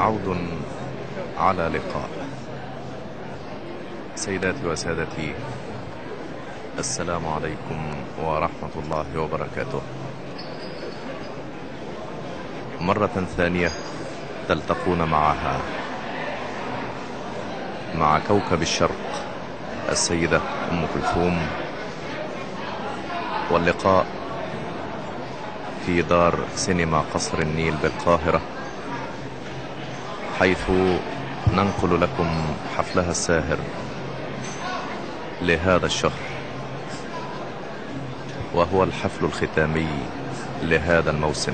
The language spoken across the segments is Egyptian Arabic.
عود على لقاء سيداتي وسادتي السلام عليكم ورحمة الله وبركاته مرة ثانية تلتقون معها مع كوكب الشرق السيدة أم كلثوم واللقاء في دار سينما قصر النيل بالقاهرة حيث ننقل لكم حفلها الساهر لهذا الشهر وهو الحفل الختامي لهذا الموسم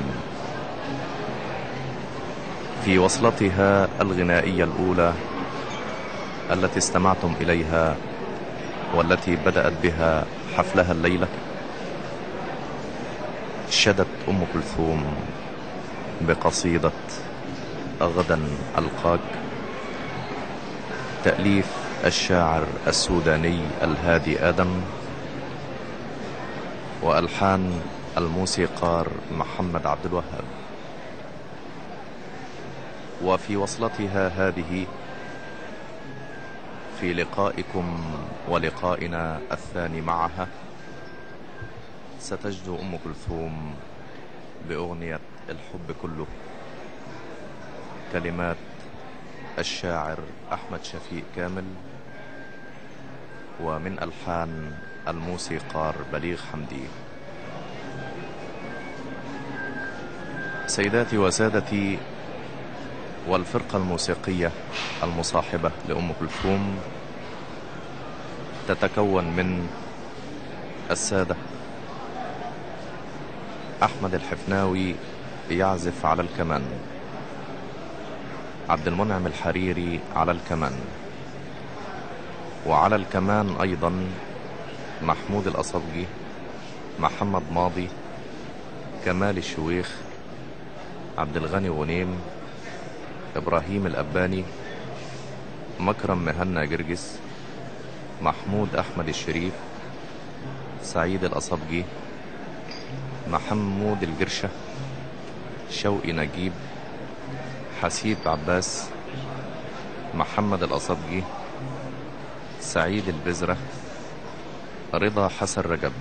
في وصلتها الغنائية الأولى التي استمعتم إليها والتي بدأت بها حفلها الليلة شدت أم كلثوم بقصيدة غدا ألقاك تأليف الشاعر السوداني الهادي آدم وألحان الموسيقار محمد عبد الوهاب وفي وصلتها هذه في لقائكم ولقائنا الثاني معها ستجدو أم كلثوم بأغنية الحب كله كلمات الشاعر أحمد شفيق كامل ومن ألحان الموسيقار بليغ حمدي سيداتي وسادتي والفرقة الموسيقية المصاحبة لأم كلثوم تتكون من السادة أحمد الحفناوي يعزف على الكمان عبد المنعم الحريري على الكمان وعلى الكمان أيضا محمود الأصبجي محمد ماضي كمال الشويخ عبد الغني غنيم إبراهيم الأباني مكرم مهنا جرجس محمود أحمد الشريف سعيد الأصبجي محمود الجرشة شوقي نجيب حسيب عباس محمد الأصبجي سعيد البزرة رضا حسن رجب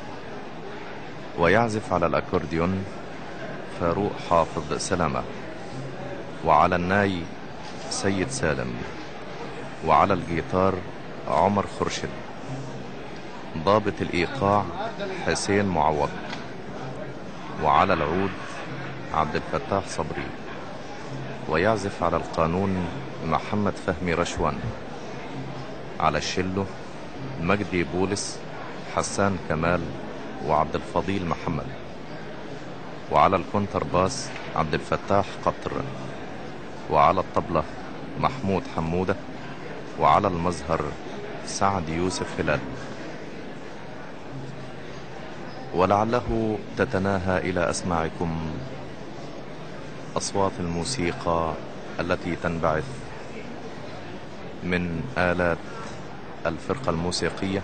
ويعزف على الأكورديون فاروق حافظ سلامة وعلى الناي سيد سالم وعلى الجيتار عمر خرشد ضابط الإيقاع حسين معوض وعلى العود عبد الفتاح صبري ويعزف على القانون محمد فهمي رشوان على الشلو مجدي بولس حسان كمال وعبد الفضيل محمد وعلى الكونترباس عبد الفتاح قطر وعلى الطبلة محمود حمودة وعلى المزهر سعد يوسف هلال ولعله تتناهى إلى أسماعكم أصوات الموسيقى التي تنبعث من آلات الفرقة الموسيقية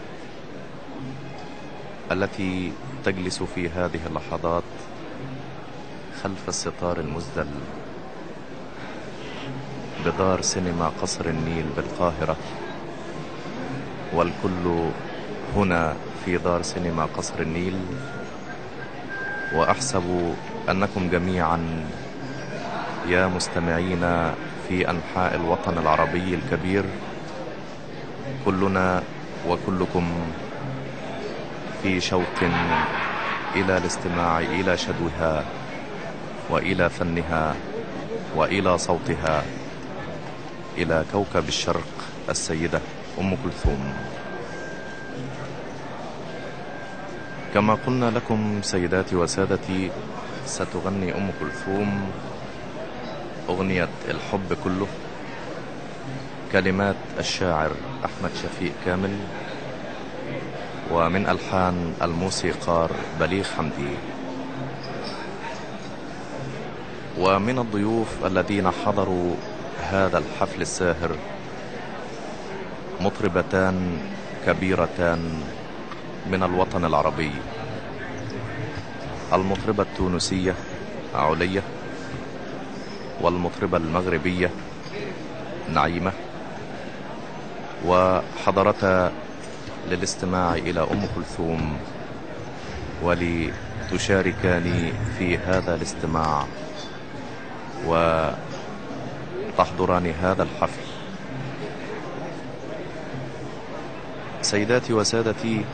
التي تجلس في هذه اللحظات خلف الستار المزدل بدار سينما قصر النيل بالقاهرة والكل هنا في دار سينما قصر النيل وأحسب أنكم جميعا يا مستمعين في أنحاء الوطن العربي الكبير كلنا وكلكم في شوق إلى الاستماع إلى شدوها وإلى فنها وإلى صوتها إلى كوكب الشرق السيدة أم كلثوم كما قلنا لكم سيداتي وسادتي ستغني أم كلثوم أغنية الحب كله كلمات الشاعر أحمد شفيق كامل ومن ألحان الموسيقار بليغ حمدي ومن الضيوف الذين حضروا هذا الحفل الساهر مطربتان كبيرتان من الوطن العربي المطربة التونسية علية والمطربة المغربية نعيمة وحضرتا للاستماع إلى أم كلثوم ولتشاركاني في هذا الاستماع وتحضران هذا الحفل سيداتي وسادتي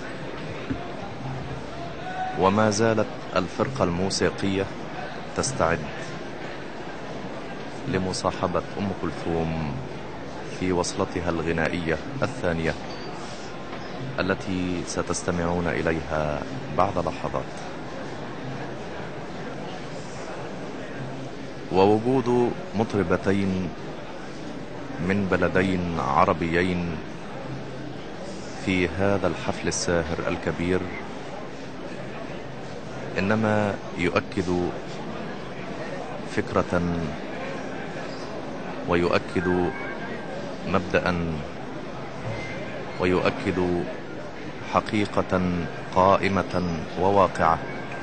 وما زالت الفرقة الموسيقية تستعد لمصاحبة أم كلثوم في وصلتها الغنائية الثانية التي ستستمعون إليها بعد لحظات ووجود مطربتين من بلدين عربيين في هذا الحفل الساهر الكبير إنما يؤكد فكرة ويؤكد مبدأ ويؤكد حقيقة قائمة وواقعة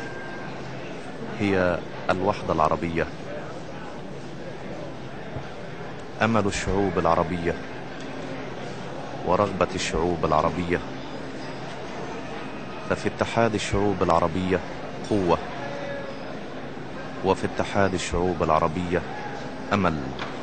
هي الوحدة العربية أمل الشعوب العربية ورغبة الشعوب العربية ففي اتحاد الشعوب العربية قوة وفي اتحاد الشعوب العربية أمل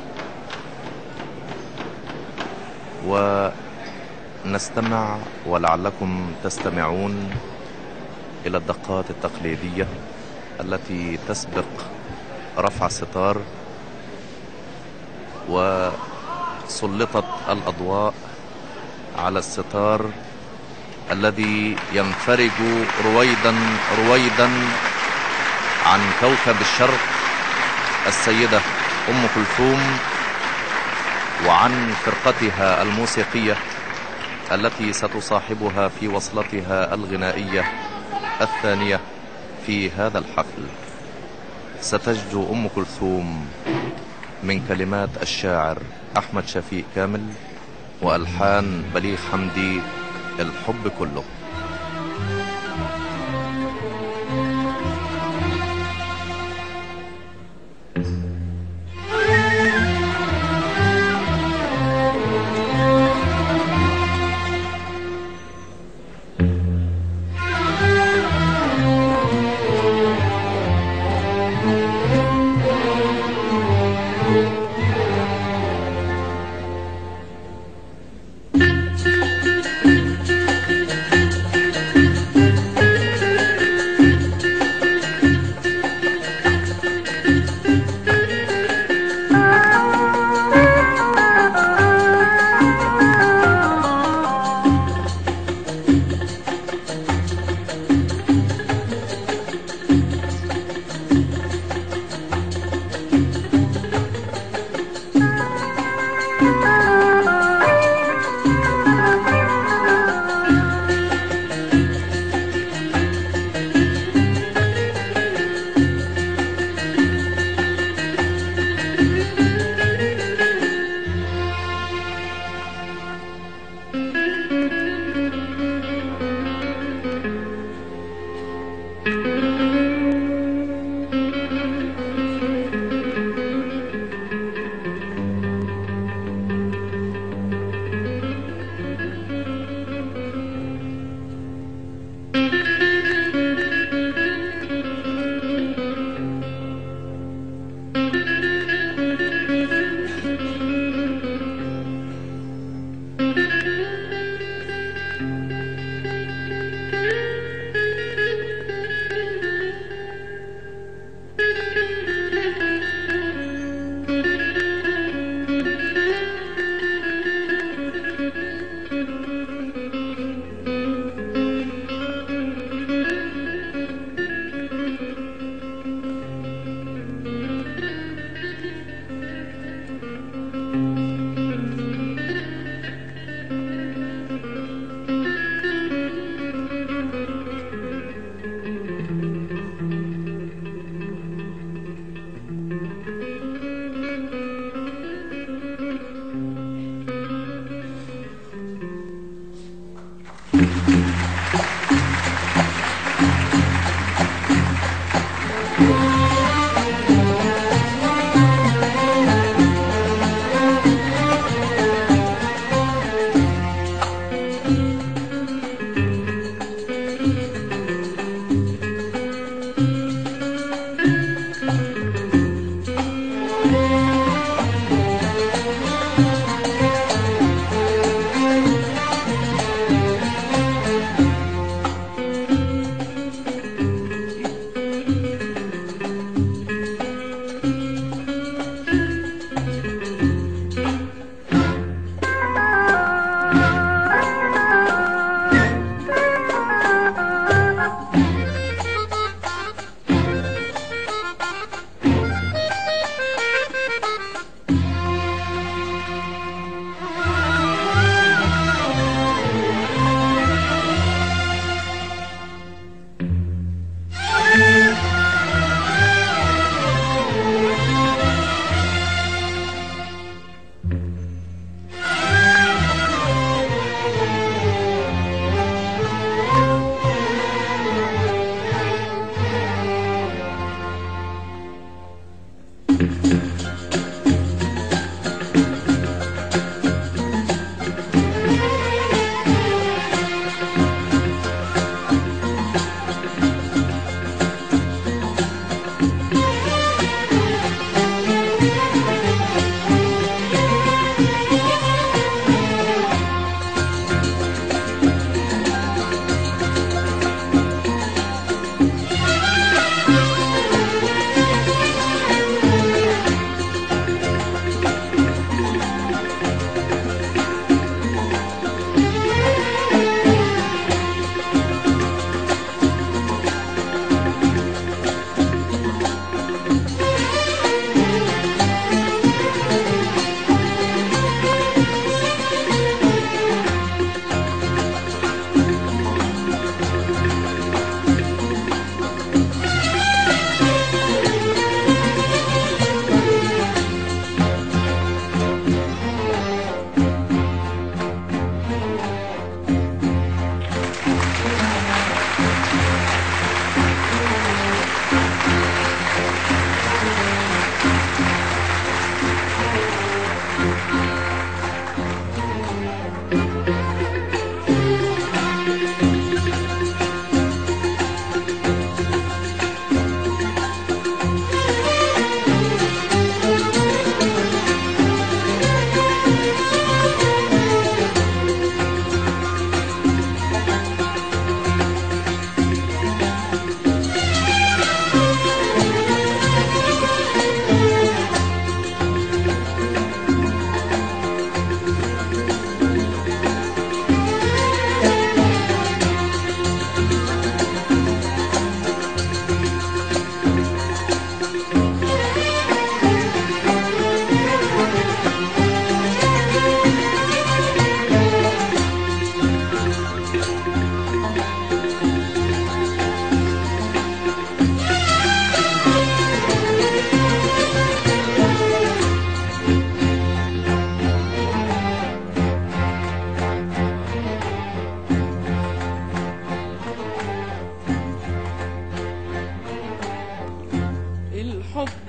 ونستمع ولعلكم تستمعون إلى الدقات التقليدية التي تسبق رفع الستار وسلطت الأضواء على الستار الذي ينفرج رويدا رويدا عن كوكب الشرق السيدة أم كلثوم وعن فرقتها الموسيقية التي ستصاحبها في وصلتها الغنائية الثانية في هذا الحفل ستجدو أم كلثوم من كلمات الشاعر أحمد شفيق كامل وألحان بليغ حمدي الحب كله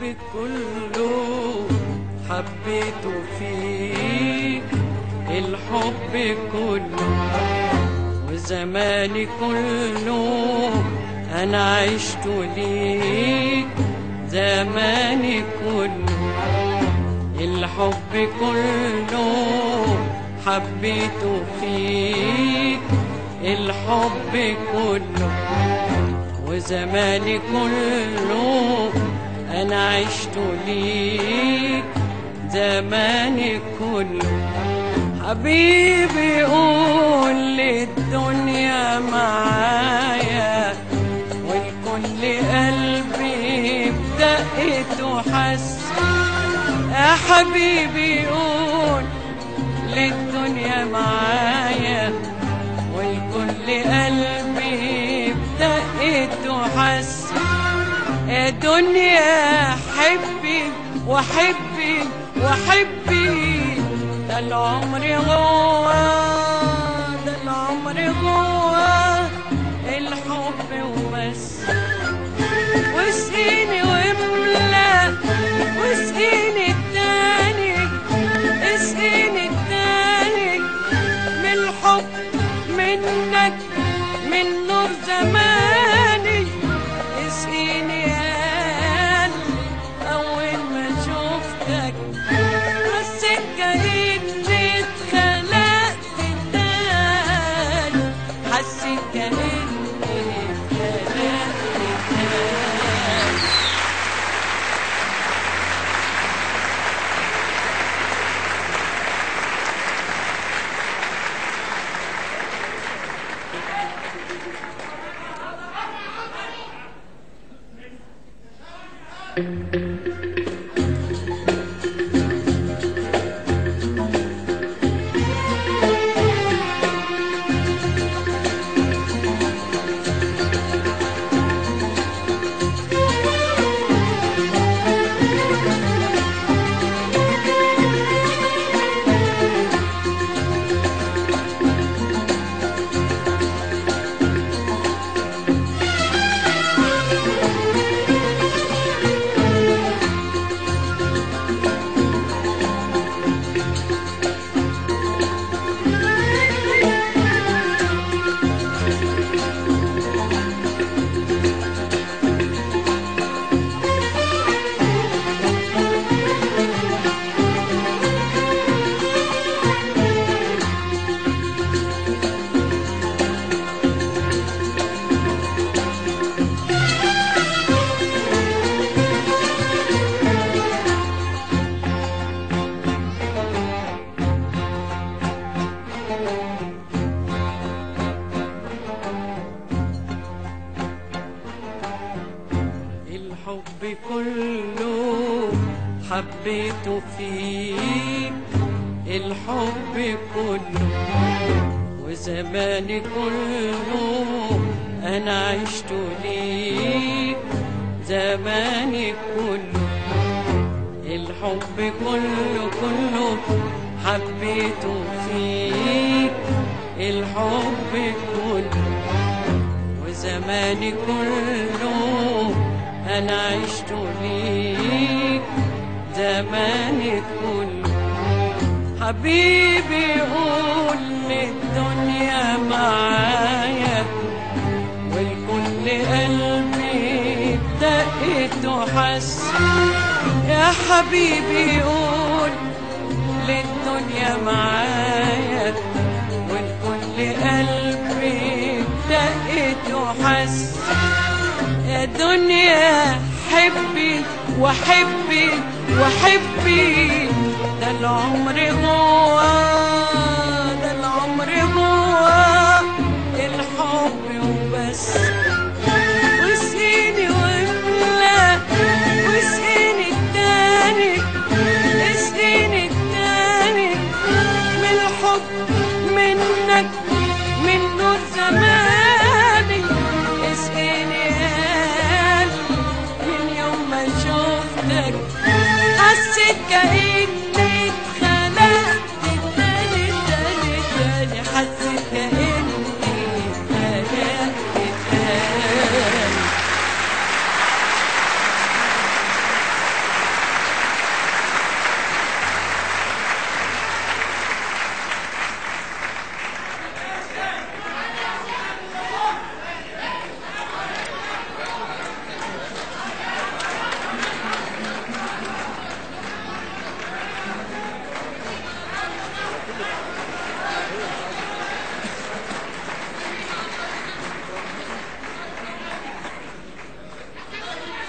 كله حبيته فيك الحب كله وزماني كله انا عشت ليك زماني كله الحب كله حبيته فيك الحب كله وزماني كله انا عشت ليك زماني كله حبيبي قول للدنيا معايا والكل قلبي بدقته حس يا حبيبي قول للدنيا معايا والكل قلبي بدقته حس يا دنيا حبي وحبي وحبي ده العمر جوا ده العمر جوا الحب وبس واسقيني واملا واسقيني التاني اسقيني التاني من الحب منك من نور زماني اسقيني يا قلبي اول ما شفتك حسيت كأني اتخلقت تاني حسيت كأني اتخلقت تاني الحب كله حبيته فيك الحب كله وزماني كله انا عشت ليك زماني كله الحب كله كله حبيته فيك الحب كله وزماني كله انا عشت ليك زماني كله حبيبي قول للدنيا معايا والكل قلبي بدقته حس يا حبيبي قول للدنيا معايا والكل قلبي بدقته حس يا دنيا حبي وحبي وحبي ده العمر جوا ده العمر جوا الحب وبس واسقيني واملا واسقيني التاني اسقيني التاني من الحب منك من نور زماني اسقيني يا قلبي من يوم ما شفتك حسيت كأني اتخلقت تاني تاني تاني حسيت كأني اتخلقت تاني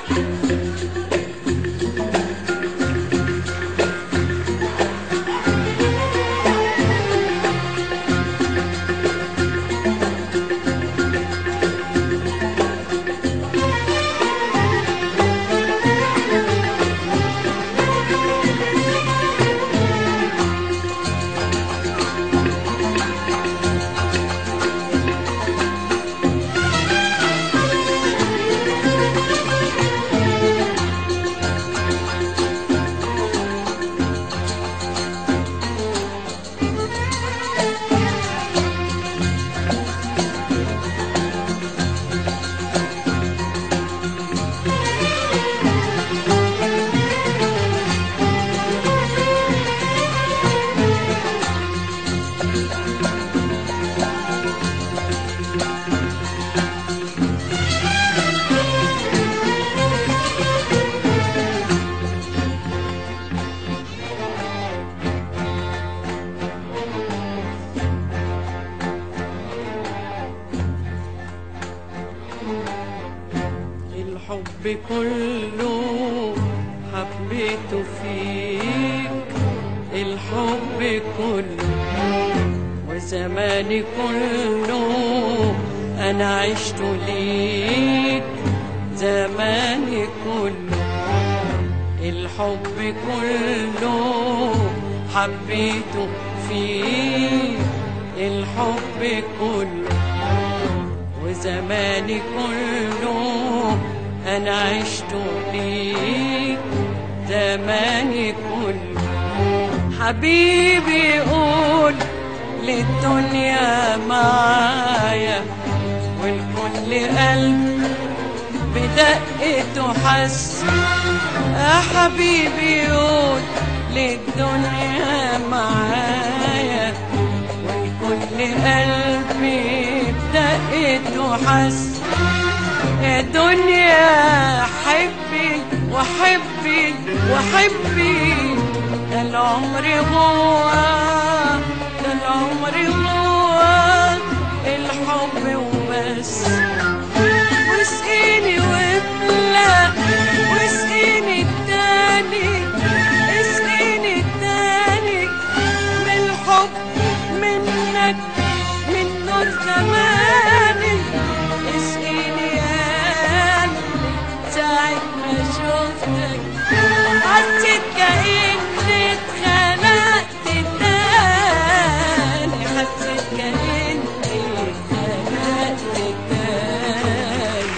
الحب كله حبيته فيك الحب كله وزماني كله انا عشت ليك زماني كله الحب كله حبيته فيك الحب كله وزماني كله انا عشت ليك زماني كله حبيبي قول للدنيا معايا والكل قلب بدقته حس يا حبيبي قول للدنيا معايا والكل قلبي بدقته حس يا دنيا حبي وحبي وحبي ده العمر هو ده العمر هو الحب وبس واسقيني واملا واسقيني التاني اسقيني التاني من الحب منك من نور زماني اسقيني يا قلبي ساعة ما شفتك حسيت كأني اتخنقت تاني حسيت كأني اتخنقت تاني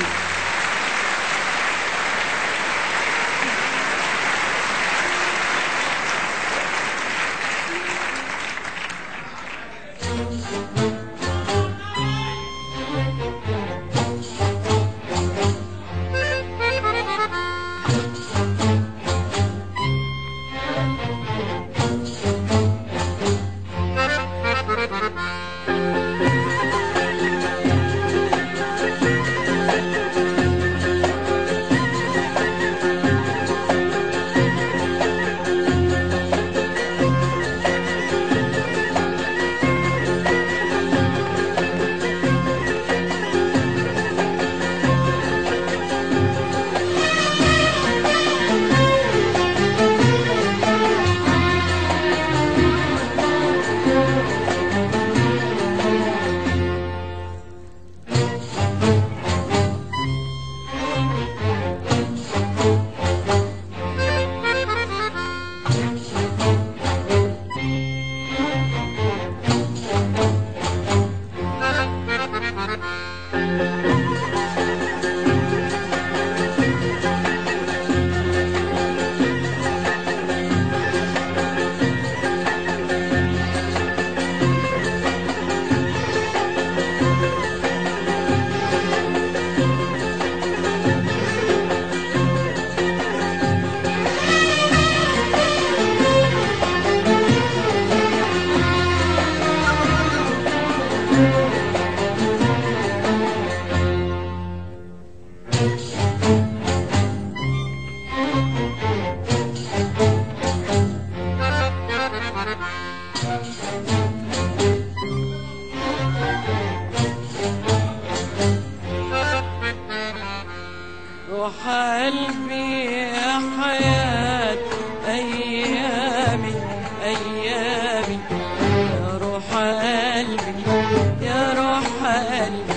روح قلبي يا حياة أيامي أيامي يا روح قلبي يا روح قلبي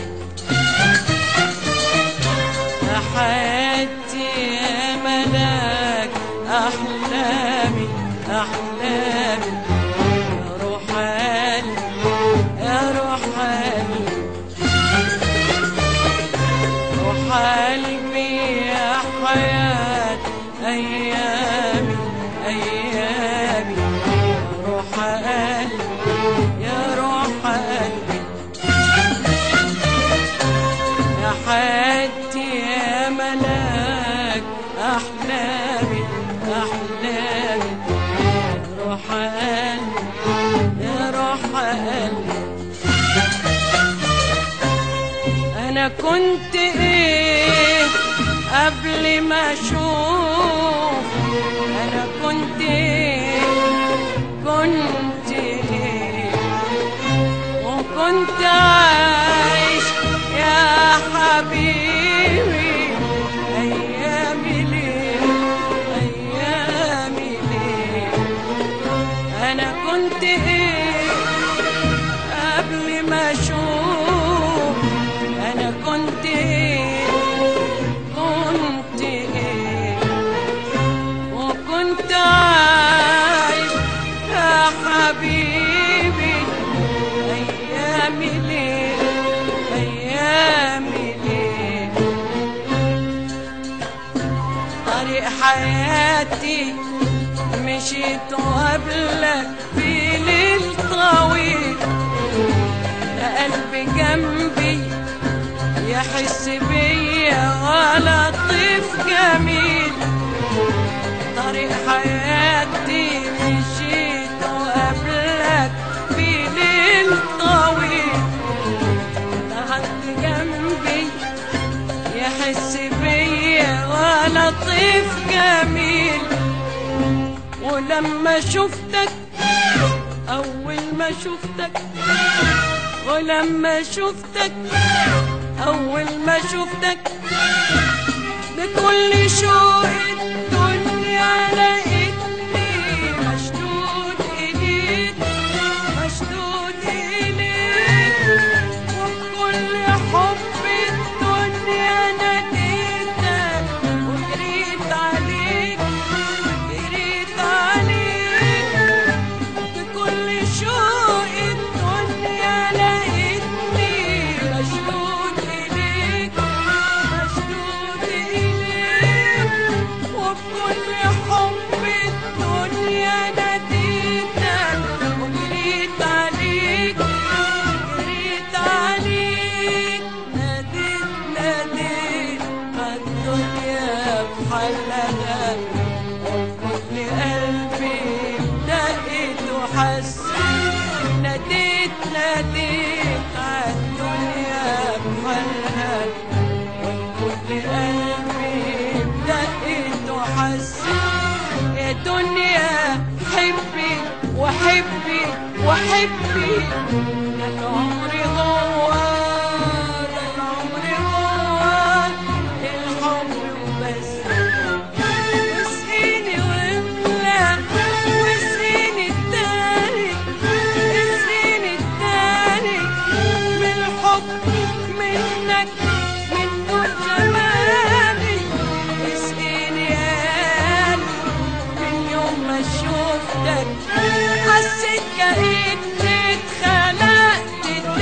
يا حياتي يا ملاك أحلامي أحلامي يا روح قلبي يا روح قلبي روح قلبي يا حياة أيامي أيامي يا روح قلبي يا روح قلبي يا حياتي يا ملاك أحلامي أحلامي يا روح قلبي يا روح قلبي أنا كنت إيه قبل ما أشوف أنا كنت إيه كنت إيه وكنت عايش يا حبيبي أيامي ليه أيامي ليه أنا كنت إيه قبل ما أشوف أنا كنت إيه كنت إيه وكنت عايش يا حبيبي أيامي ليه أيامي ليه طريق حياتي مشيت قبلك في ليل طويل لا قلبي جنبي يحس بيا ولا طيف جميل طريق حياتي مشيت قبلك في ليل طويل لا حد جنبي يحس بيا ولا طيف جميل ولما شفتك أول ما شفتك ولما شفتك أول ما شفتك بكل شوق الدنيا لقيتني مشدود إليك مشدود إليك وبكل حب الدنيا ناديتك وجريت عليك جريت عليك بكل شوق الدنيا لقيتني مشدود إليك مشدود إليك وبكل حب الدنيا ناديتك وجريت عليك جريت عليك ناديت ناديت عالدنيا بحلها وكل قلبي دقت وحس ناديت ناديت عالدنيا بحلها وكل قلبي دقت وحس يا دنيا حبي وحبي وحبي ده العمر هو ده العمر هو الحب وبس واسقيني واملى واسقيني التاني اسقيني التاني من الحب منك من نور جمالي اسقيني يا قلبي من يوم ما شفتك حسيت كأني اتخلقت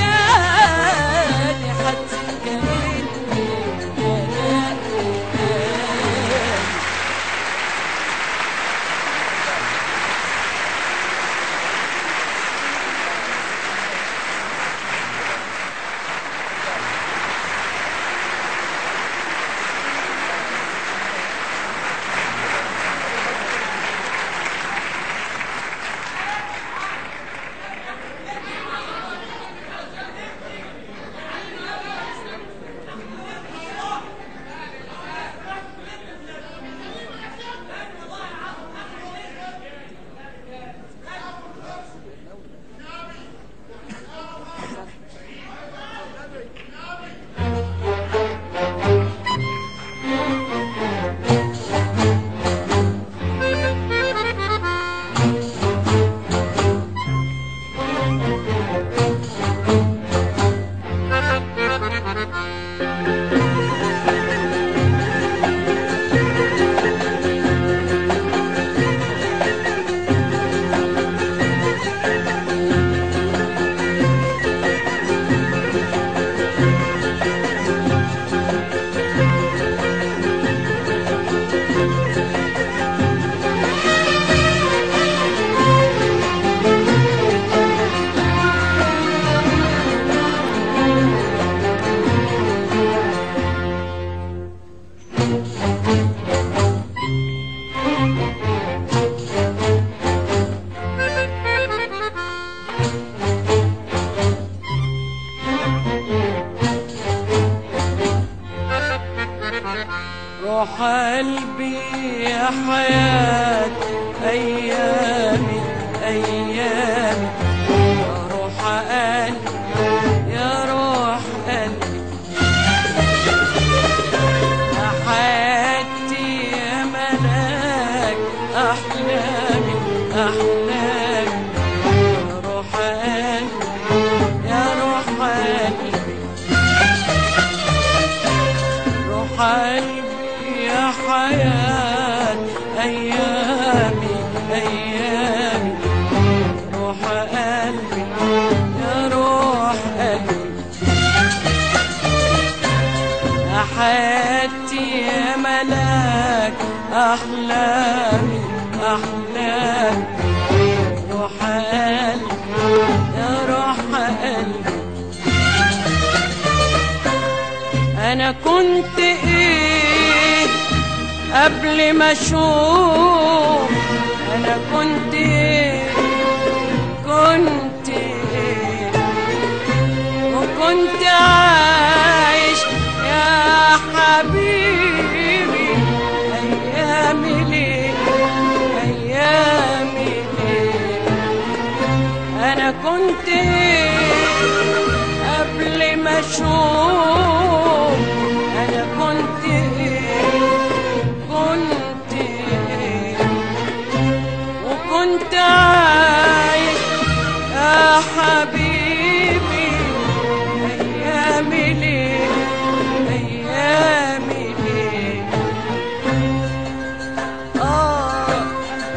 روح قلبي يا حياة أيامي أيامي يا روح قلبي يا روح قلبي يا حياتي يا ملاك أحلامي أحلامي يا روح قلبي يا روح قلبي روح قلبي يا حياة أيامي أيامي روح قلبي يا روح قلبي يا حياتي يا ملاك أحلامي أحلامي روح قلبي يا روح قلبي انا كنت ايه قبل ما اشوف انا كنت ايه كنت ايه وكنت عايش يا حبيبي ايامي ليه ايامي ليه انا كنت قبل ما اشوف انا كنت كنت وكنت عايش يا حبيبي ايامي ليه ايامي ليه اه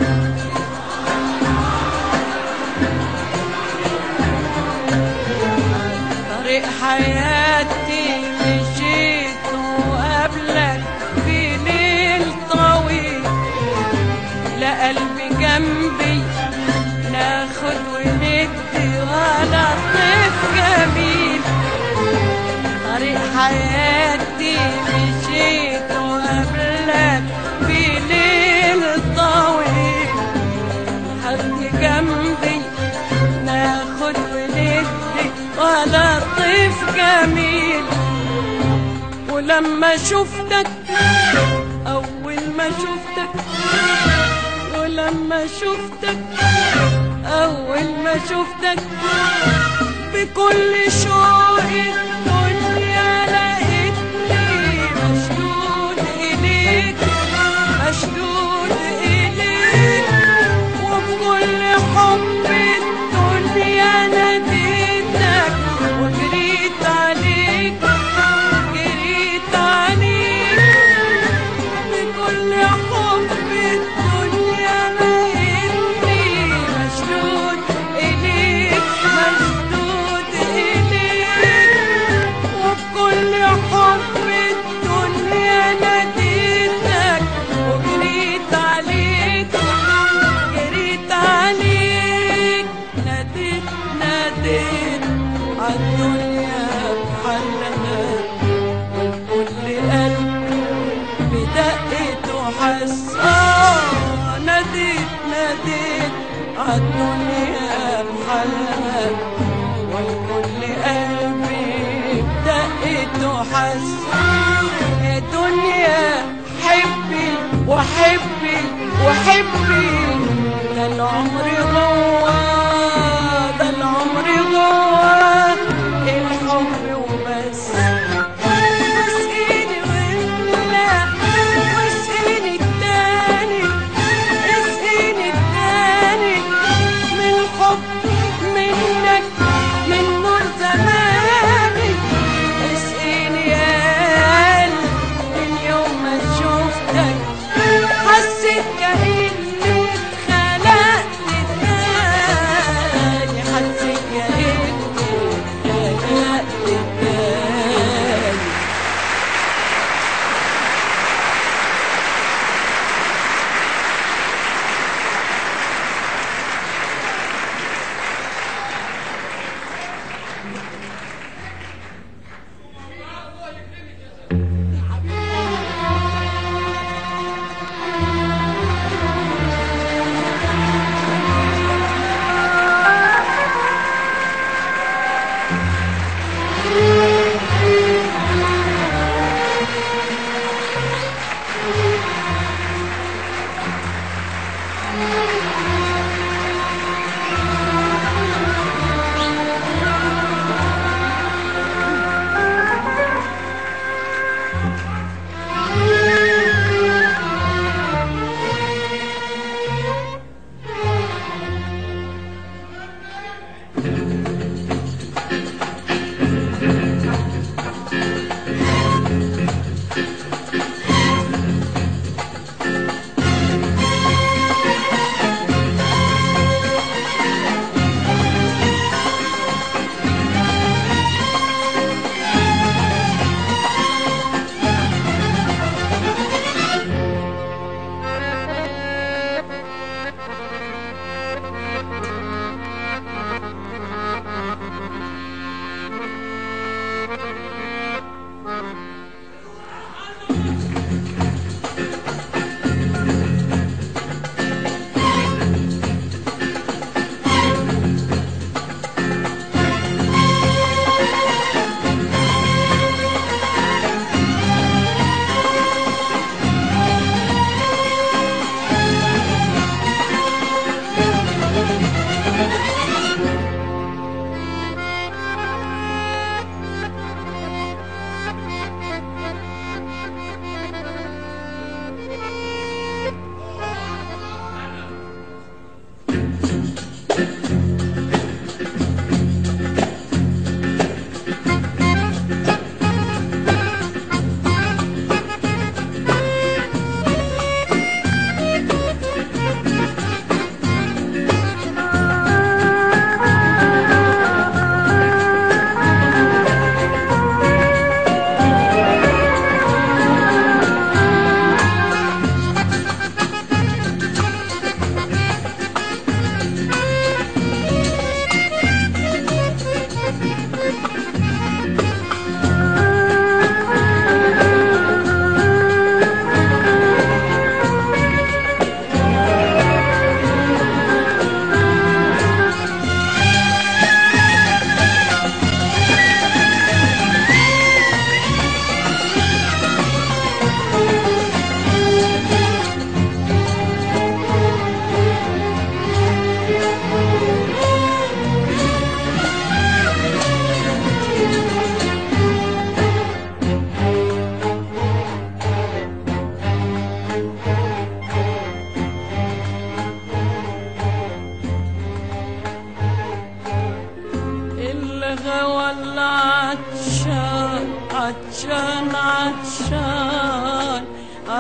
طريق حياتي مشيت وقبلك في ليل طويل لا قلبي جنبي ناخد وندي ولا طيف جميل طريق حياتي مشيت وقبلك في ليل طويل حد جنبي ناخد وندي ولا طيف جميل ولما شفتك أول ما شفتك ولما شفتك أول ما شفتك بكل شوق الدنيا لقيتني مشدود إليك مشدود إليك وبكل حب الدنيا ناديتك وجريت عليك جريت عليك بكل حب الدنيا لقيتني مشدود إليك مشدود إليك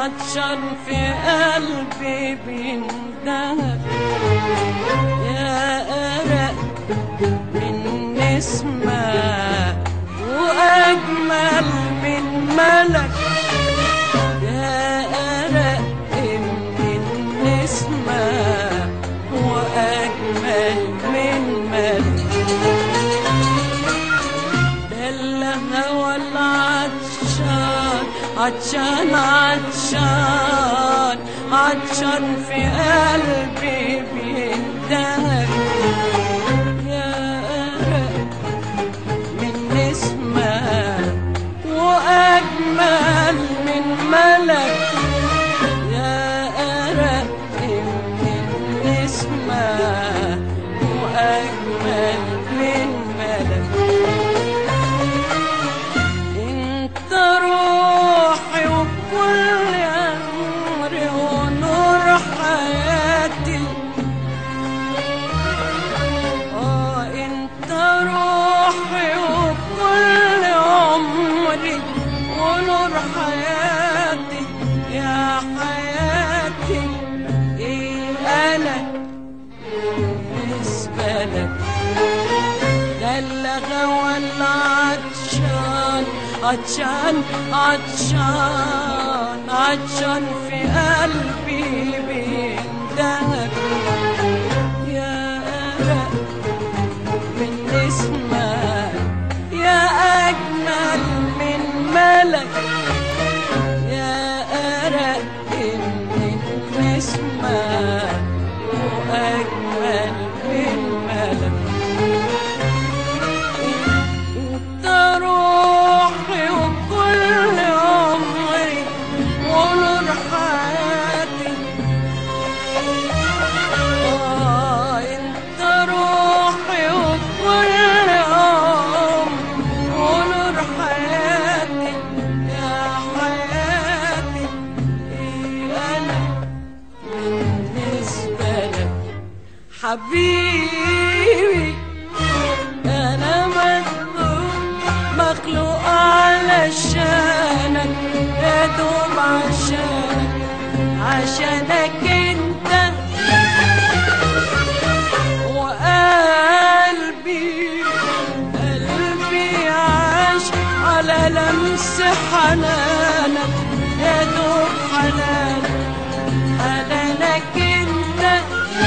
عطشان في قلبي بيندهك يا أرق من نسمة وأجمل من ملك يا أرق من نسمة وأجمل من ملك ده الهوى العطشان عطشان عطشان عطشان في قلبي بيندهك يا أرق من نسمة وأجمل من ملك يا أرق من نسمة وأجمل من ملك انت روحي وكل امري ونور حياتي اه انت روحي وكل عمري ونور حياتي يا حياتي ايه انا بالنسبه لك ده الغوى العطشان عطشان عطشان عطشان في قلبي بيندهك يا أرق من اسمك يا أجمل من ملك يا أرق من اسمك وأجمل من ملك انت روحي وكل عمري ونور حياتي آه انت روحي وكل عمري ونور حياتي يا حياتي ايه انا بالنسبة لك حبيبي انا مخلوق مخلوق علشانك يا دوب عشانك عشانك انت وقلبي قلبي عاش على لمس حنانك يا دوب حنانك حنانك انت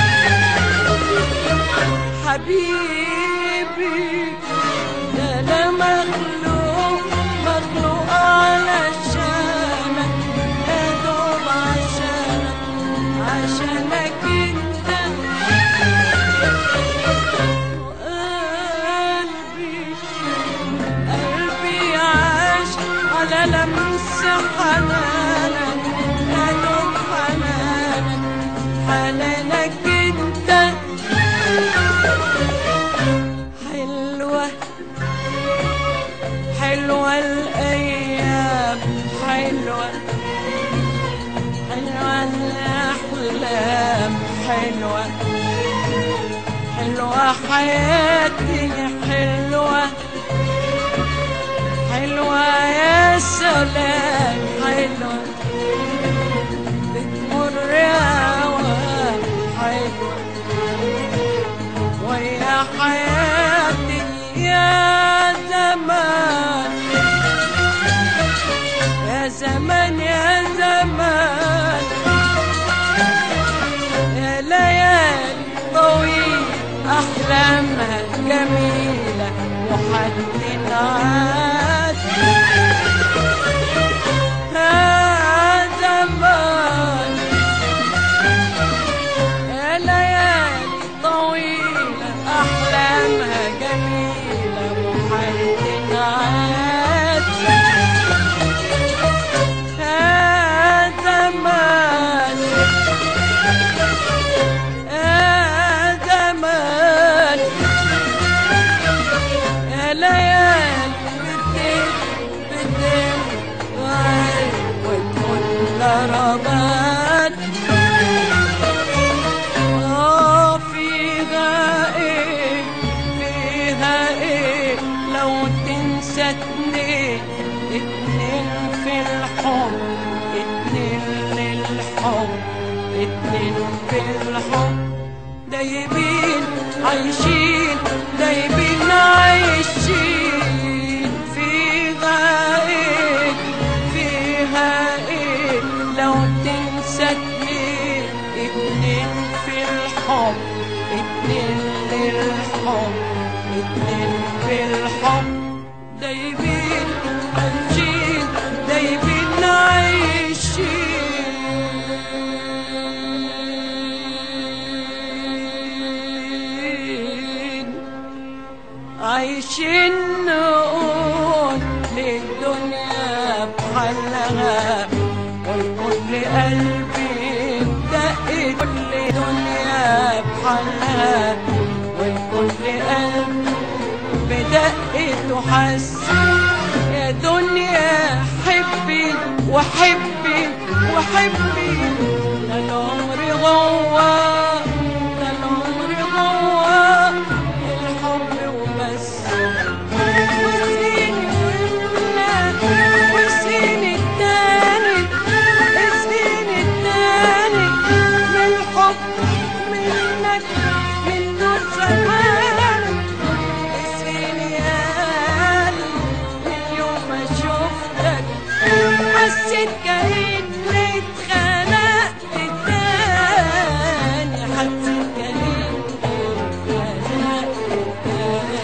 حبيبي ده انا مخلوق مخلوق علشانك يا دوب عشانك عشانك انت وقلبي قلبي عاش على لمس حنانك يا دوب حنانك حنانك انت حلوة حلوة الأيام حلوة حلوة الأحلام حلوة حلوة حياتي حلوة حلوة يا سلام حلوة بتمر هوا حلوة ويا حياتي يا زمان يا زمان يا زمان يا ليالي طويل أحلامها جميلة وحد عاد يا زمان يا ليالي طويلة أحلامها جميلة وحد عاد يا زمان يا زمان يا ليالي بتدم بتدم وتكون ضربات آه فيها ايه فيها ايه لو تنسى اتنين اتنين في الحب اتنين الحب اتنين في الحب دايبين عايشين دايبين عايشين فيها ايه فيها ايه لو تنسى اتنين اتنين في الحب اتنين للحب اتنين في الحب دايبين عايشين دايبين عايشين عايشين نقول للدنيا بحلها والكل قلبي دق كل دنيا بحلها والكل قلبي بدقت حس يا دنيا حبي وحبي وحبي ده العمر غوا ده العمر غوا الحب وبس وسيني ولا وسيني التاني السيني التاني من حب منك من نور زمانك اسفيني يا قلبي من يوم ما شفتك حسيت كأني اتخنقت تاني حسيت كأني اتخنقت تاني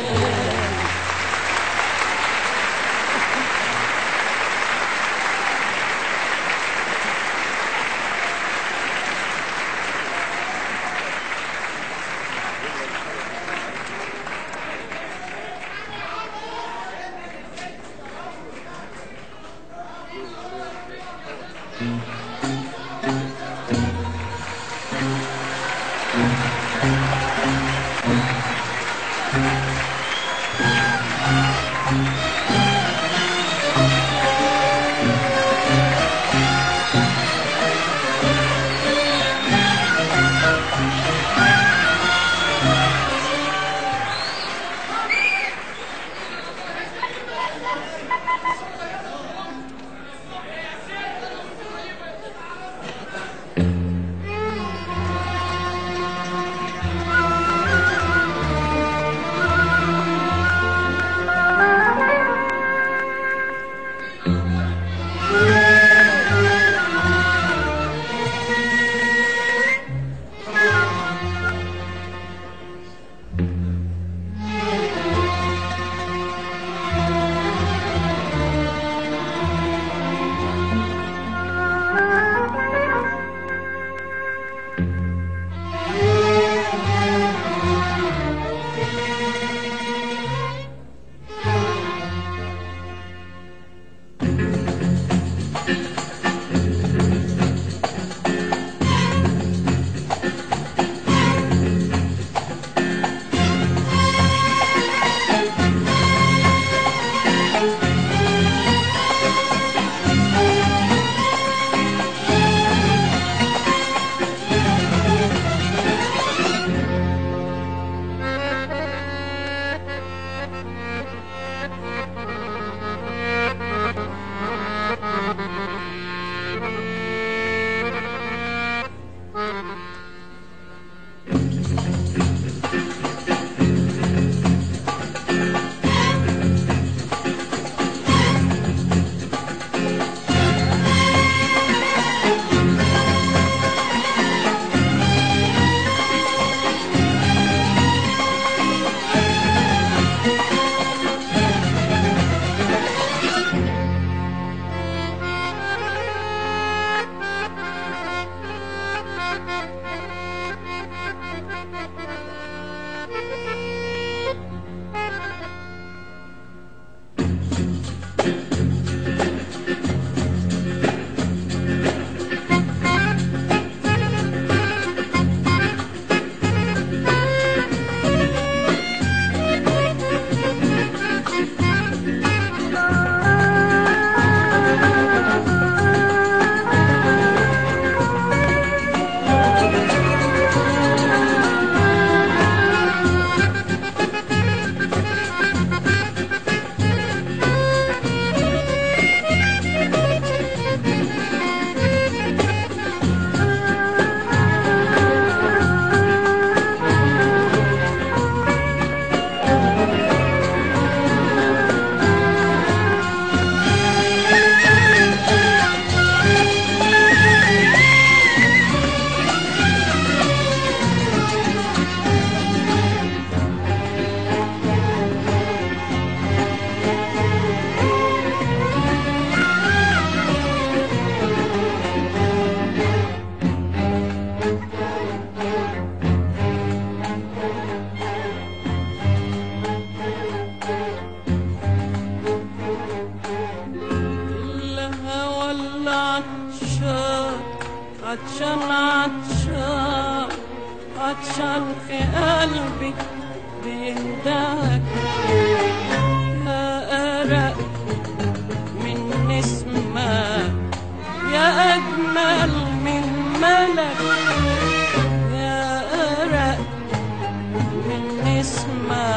عطشان عطشان عطشان في قلبي بيندهك يا أرق من نسمة يا أجمل من ملك يا أرق من نسمة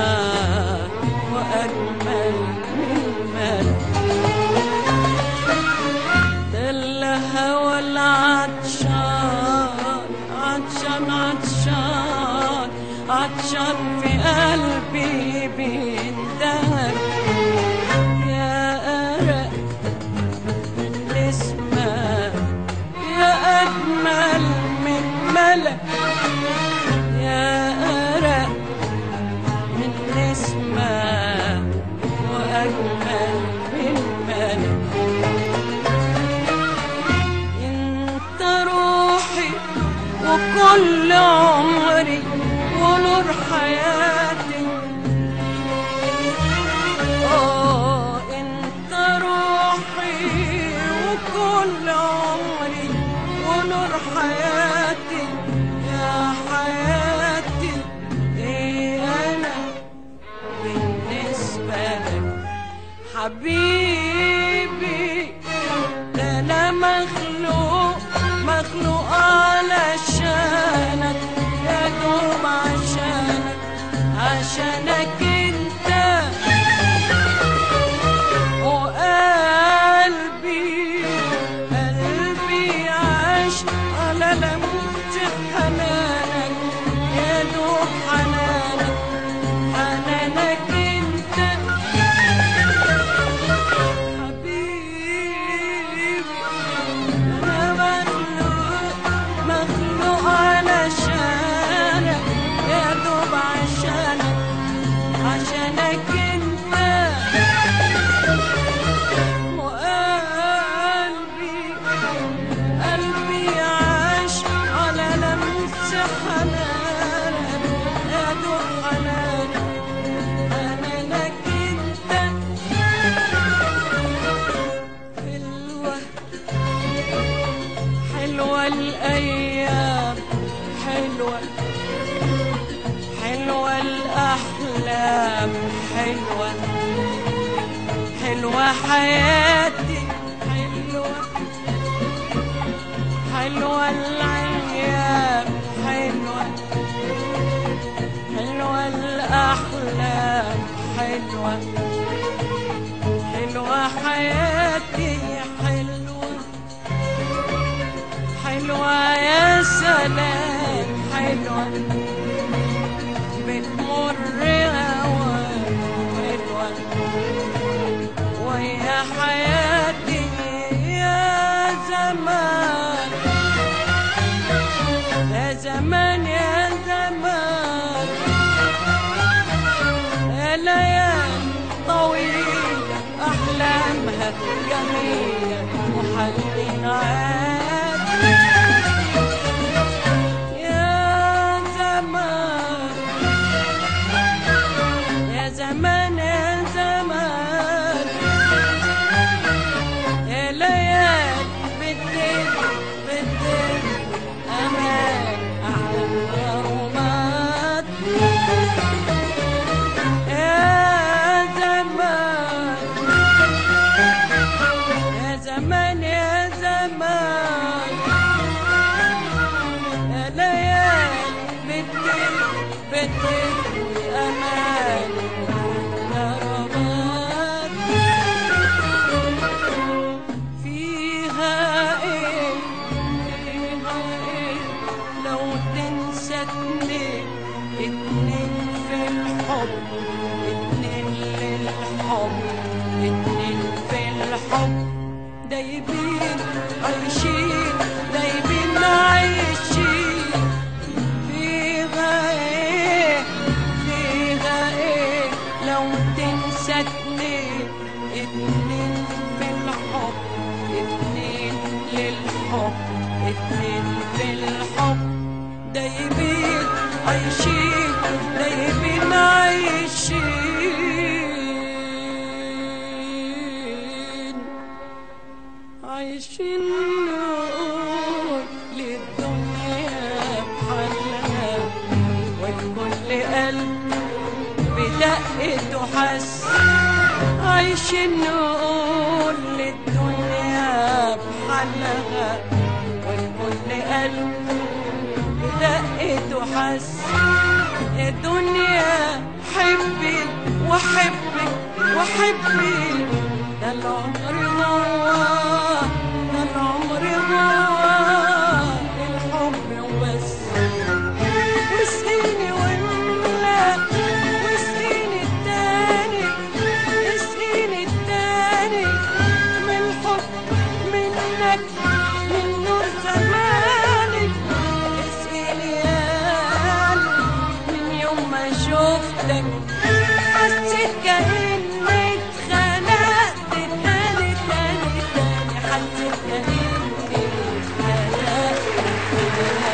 وأجمل من ملك ده الهوى العطشان عطشان عطشان عطشان في قلبي بيندهك يا أرق من نسمة يا أجمل من ملك يا أرق من نسمة وأجمل من ملك انت روحي وكل عمري ونور حياتي اه انت روحي وكل عمري ونور حياتي يا حياتي ايه انا بالنسبة لك حبيبي ده انا مخلوق مخلوق علشانك يا دوب عشانك عشانك انت وقلبي قلبي عاش على لمس حنانك يا دوب حنانك حنانك انت حبيبي انا مخلوق مخلوق علشانك يا دوب عشانك عشانك انت وقلبي قلبي عاش على لمس حنانك يا دوب حنانك حنانك انت حلوة حلوة الأيام حلوة حلوة الأحلام حلوة حلوة حياتي حلوة حلوة الأيام حلوة حلوة الأحلام حلوة حلوة حياتي حلوة حلوة يا سلام حلوة بتمر هوا حلوة ويا حياتي يا زمان يا زمان يا زمان يا ليالي طويلة أحلامها جميلة وحنين عاد يا زمان يا زمان يا زمان يا ليالي بالدين بالدين أمان أحلى رومات يا زمان يا زمان يا زمان يا ليالي بالدين بالدين أمان أحلى رومات فيها ايه فيها ايه لو تنسى اتنين اتنين في الحب اتنين للحب اتنين في الحب دايبين عايشين دايبين عايشين فيها ايه فيها ايه لو تنسى اتنين اتنين في الحب اتنين للحب اتنين في الحب دايبين عايشين دايبين عايشين عايشين نقول دقته حس عايشين نقول للدنيا بحلها والكل قلب بدقته حس الدنيا حبي وحبي وحبي ده العمر ضاع ده العمر ضاع الحب وبس واسقيني واملا واسقيني التاني اسقيني التاني من الحب منك من نور زمانك اسقيني يا قلبي من يوم ما شفتك حسيت كأني اتخنقت تاني تاني تاني حسيت كأني اتخنقت تاني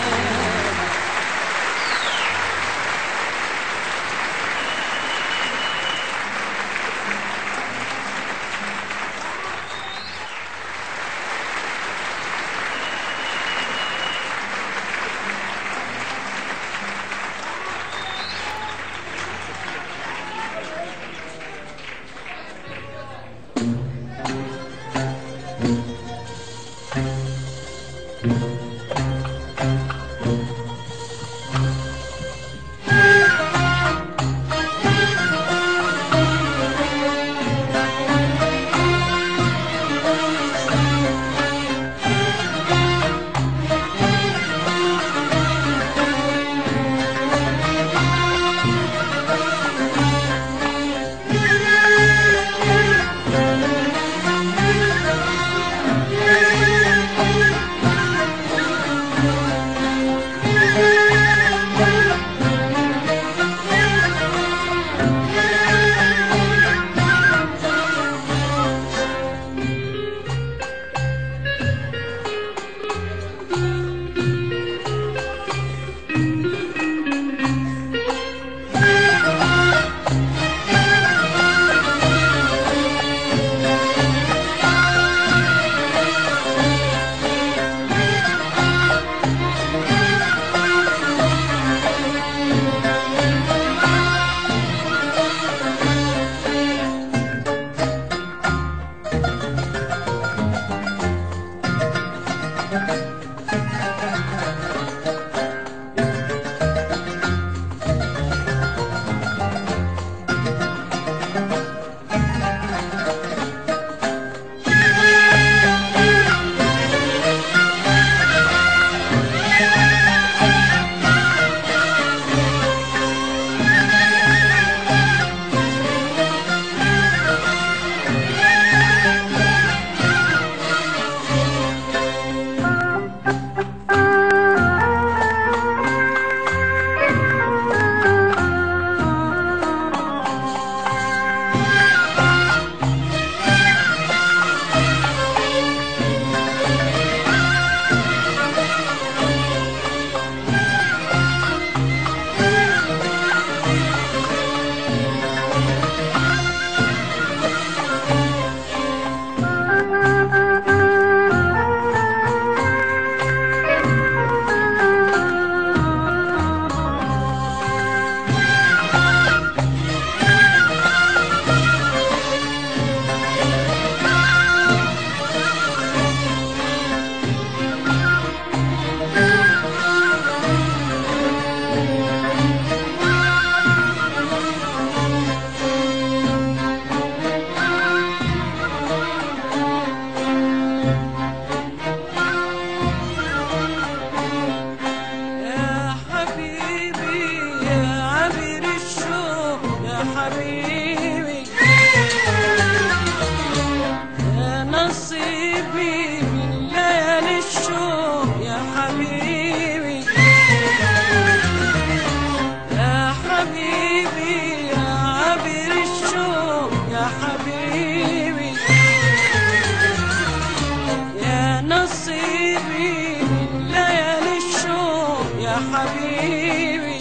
حبيبي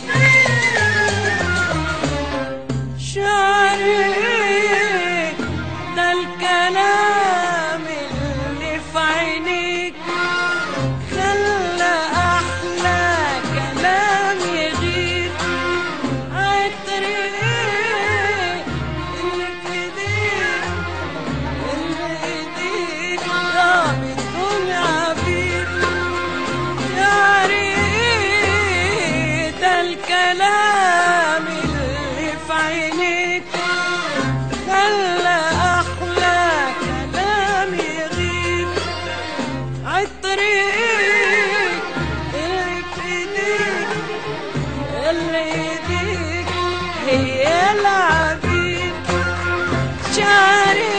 شعري ده الكلام اللي في عينيك خلى أحلى كلام يغير عطري اللي في ايديك اللي ايديك هي العبيد شعري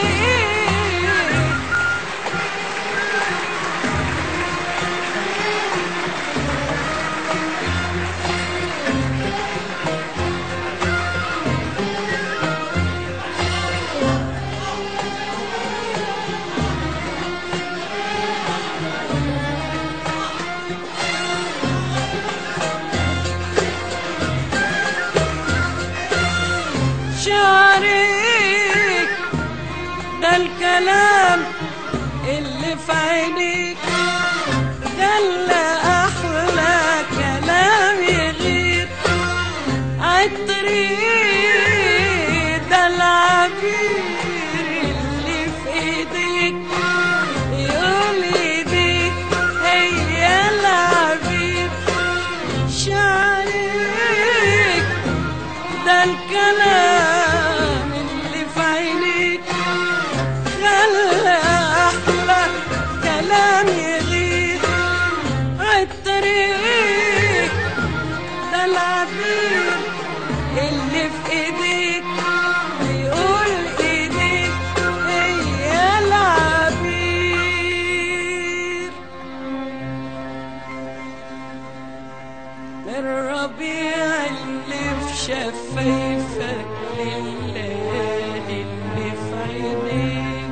شعرك ده الكلام اللي في عينيك ده اللي احلى كلام يغير عالطريق ده العبير اللي في ايديك يقول ايديك هي العبير شعرك ده الكلام اللي في عينيك خلى احلى كلام يغير عالطريق ده العبير اللي في ايديك بيقول ايديك هي العبير الربيع اللي في شفايفك لليالي اللي في عينيك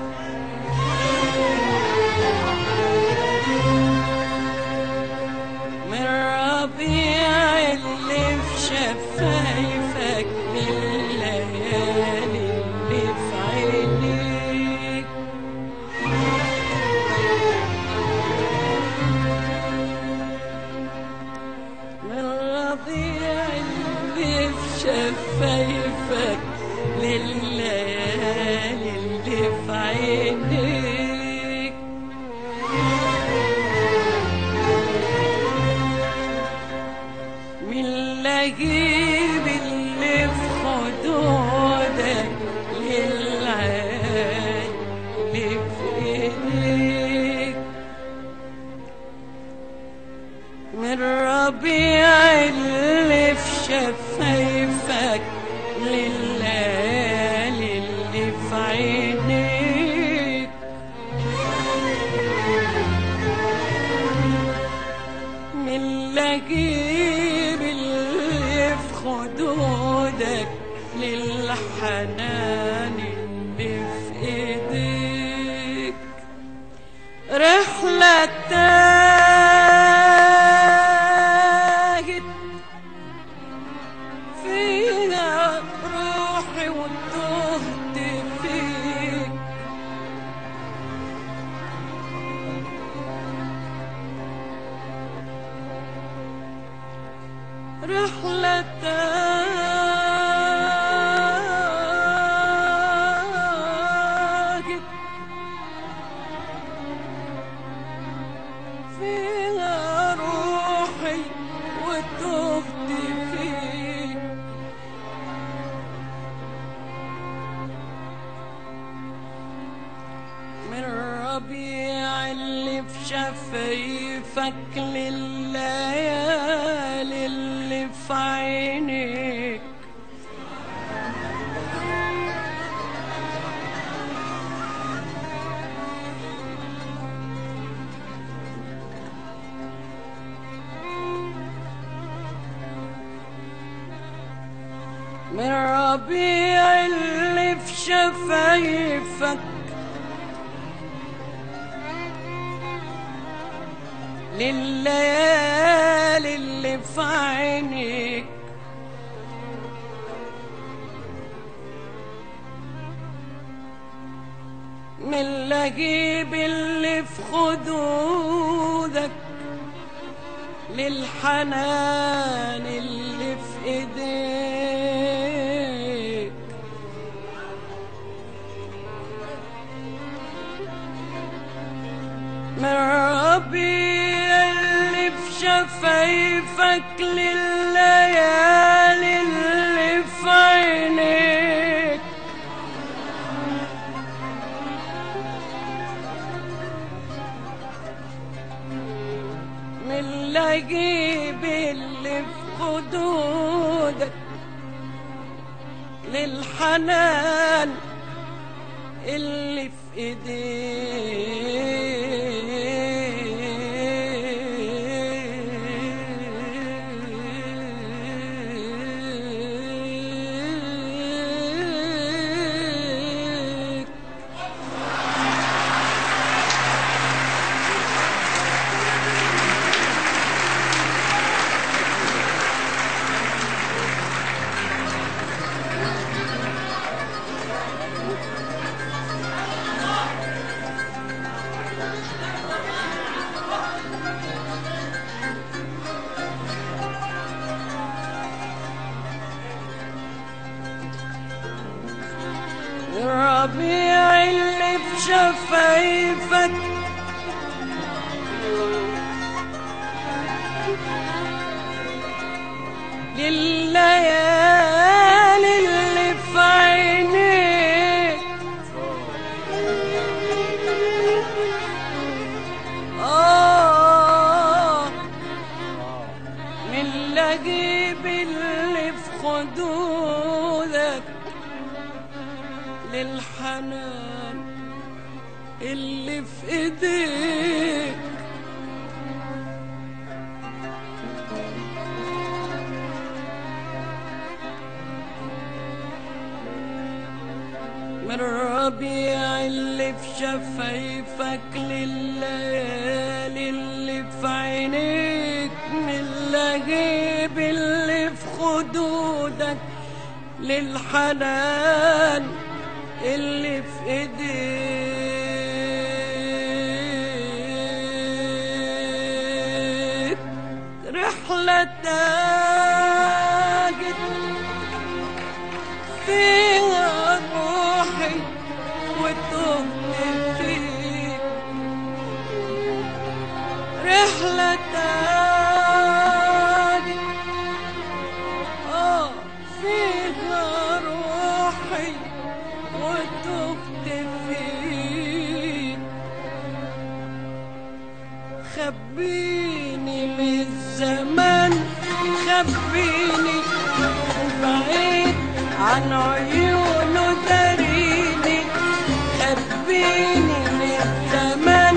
من الربيع اللي في شفايفك لليالي اللي في عينيك من الرضيع اللي في شفايفك لليالي اللي في عينيك من لهيب اللي في خدودك للعين اللي في ايديك من ربيع اللي في شفايفك لليالي اللي في عينيك من لهيب اللي في خدودك للحنان اللي في ايديك رحلة تاهت فيها روحي وتهت فيك رحلة تاهت فيها روحي وتهت فيك من الربيع اللي في شفايفك لليالي اللي في عينيك من ربيع اللي في شفايفك لليالي اللي في عينيك من لهيب اللي في خدودك للحنان اللي في ايديك من ربيع اللي في شفايفك لليالي اللي في عينيك للجيب اللي في خدودك للحنان اللي في ايديك الربيع اللي في شفايفك لليالي اللي في عينيك آه من لجيب اللي في خدودك للحنان اللي في ايديك من الربيع اللي في شفايفك لليالي اللي في عينيك من اللهيب اللي في خدودك للحنان اللي في ايديك رحلة تاجت فيها روحي وتهت فيك رحلة تاجت آه فيها روحي وتهت فيك خبيني من الزمان خبيني بعيد عن عيونه داريني خبيني من الزمان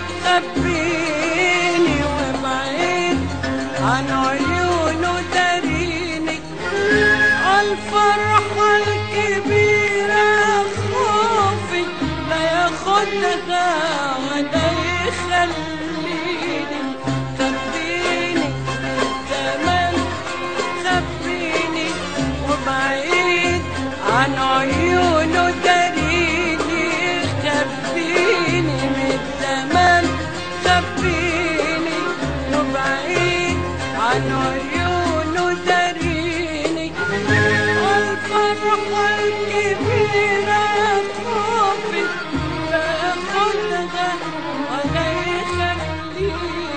خبيني وبعيد عن عيونه داريني عالفرحة الكبيرة خوفي لا ياخدها ولا يخليني خبيني زمان خبيني وبعيد عن عيونه داريني خبيني من زمان خبيني وبعيد عن عيونه داريني والفرحة الكبيرة خوفي باخدها ولا يخليني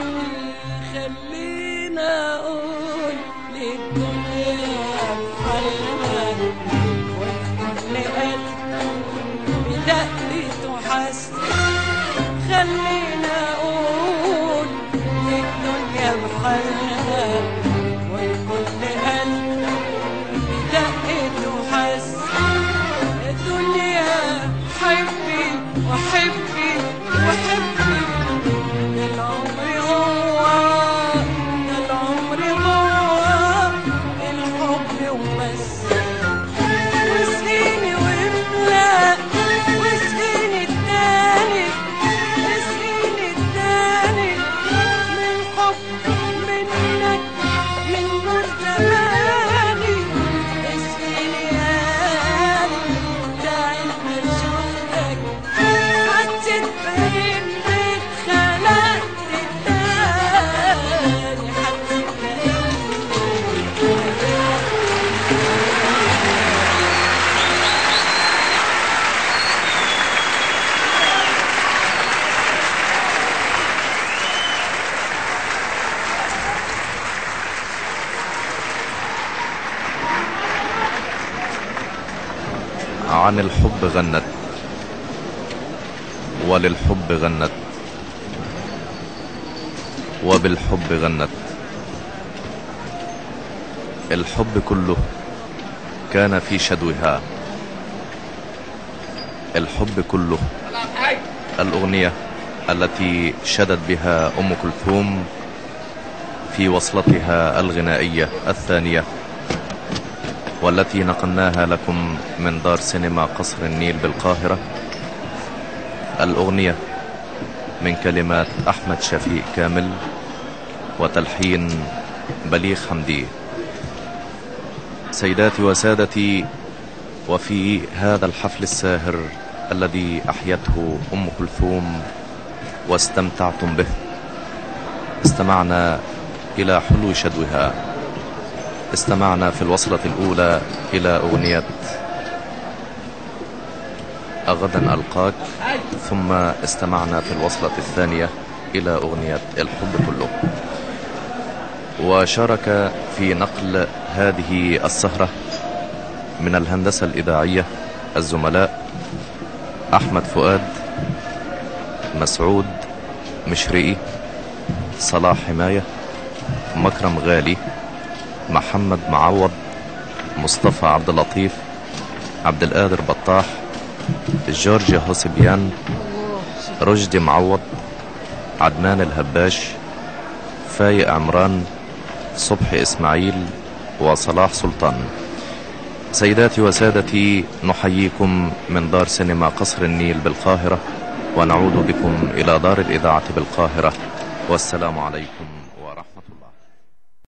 خلينا اقول للدنيا حلوة وكل قلب بدقته حس خلينا اقول للدنيا بحالها وكل قلب بدقته حس الدنيا حبي وحبي وحبي العمر هو ده العمر هو الحب وبس واسقيني واملأ واسقيني التاني اسقيني التاني من حب منك من نور زماني اسقيني يا قلبي داعي ما شفتك حسيت بإني اتخلقت تاني حسيت بإني عن الحب غنت وللحب غنت وبالحب غنت الحب كله كان في شدوها الحب كله الأغنية التي شدت بها أم كلثوم في وصلتها الغنائية الثانية والتي نقلناها لكم من دار سينما قصر النيل بالقاهرة الأغنية من كلمات أحمد شفيق كامل وتلحين بليغ حمدي سيداتي وسادتي وفي هذا الحفل الساهر الذي أحيته أم كلثوم واستمتعتم به استمعنا إلى حلو شدوها استمعنا في الوصلة الأولى إلى أغنية أغدا ألقاك ثم استمعنا في الوصلة الثانية إلى أغنية الحب كله وشارك في نقل هذه السهرة من الهندسة الإذاعية الزملاء أحمد فؤاد مسعود مشرقي صلاح حماية مكرم غالي محمد معوض مصطفى عبد اللطيف عبد القادر بطاح جورج هوسبيان رشدي معوض عدنان الهباش فايق عمران صبحي إسماعيل وصلاح سلطان سيداتي وسادتي نحييكم من دار سينما قصر النيل بالقاهرة ونعود بكم إلى دار الإذاعة بالقاهرة والسلام عليكم